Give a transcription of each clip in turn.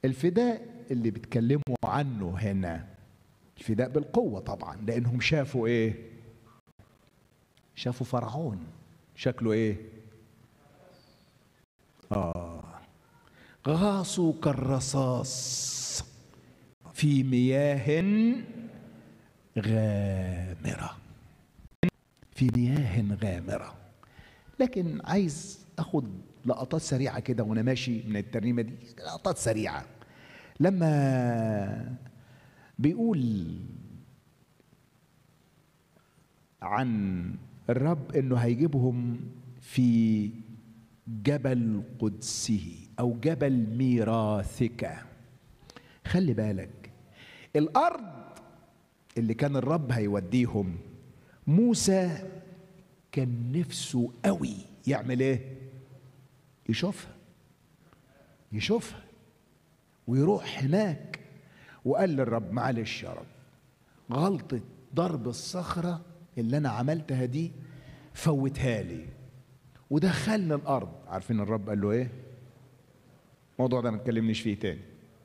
الفداء اللي بيتكلموا عنه هنا الفداء بالقوة طبعا لأنهم شافوا إيه؟ شافوا فرعون شكله إيه؟ آه غاصوا كالرصاص في مياه غامرة في مياه غامرة لكن عايز أخد لقطات سريعة كده وأنا ماشي من الترنيمة دي لقطات سريعة لما بيقول عن الرب انه هيجيبهم في جبل قدسه او جبل ميراثك خلي بالك الارض اللي كان الرب هيوديهم موسى كان نفسه قوي يعمل ايه يشوفها يشوفها ويروح هناك وقال للرب معلش يا رب غلطة ضرب الصخرة اللي أنا عملتها دي فوتها لي ودخلنا الأرض عارفين الرب قال له إيه؟ الموضوع ده ما تكلمنيش فيه تاني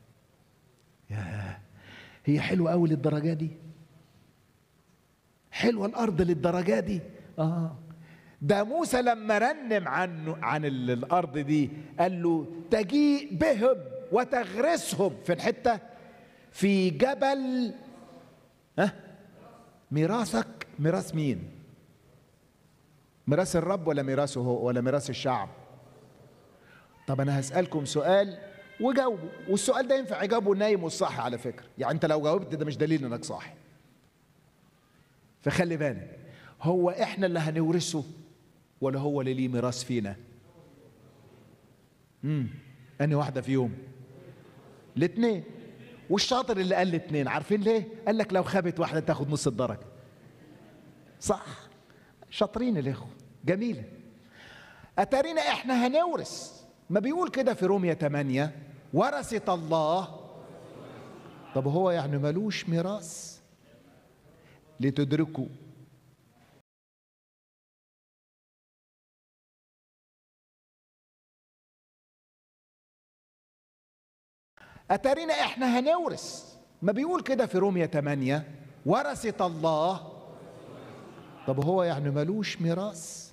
يا هي حلوة أوي للدرجة دي حلوة الأرض للدرجة دي آه ده موسى لما رنم عنه عن الأرض دي قال له تجيء بهم وتغرسهم في الحتة في جبل ها ميراثك ميراث مين ميراث الرب ولا ميراثه هو ولا ميراث الشعب طب انا هسألكم سؤال وجاوبوا والسؤال ده ينفع اجاوبه نايم والصاحي على فكرة يعني انت لو جاوبت ده مش دليل انك صاحي فخلي بالك هو احنا اللي هنورثه ولا هو اللي ليه ميراث فينا امم انهي واحده فيهم الاثنين والشاطر اللي قال الاثنين عارفين ليه قال لك لو خابت واحده تاخد نص الدرجه صح شاطرين الاخوه جميله اتارينا احنا هنورث ما بيقول كده في رومية 8 ورثة الله طب هو يعني ملوش ميراث لتدركوا أتارينا إحنا هنورث ما بيقول كده في رومية 8 ورثة الله طب هو يعني ملوش ميراث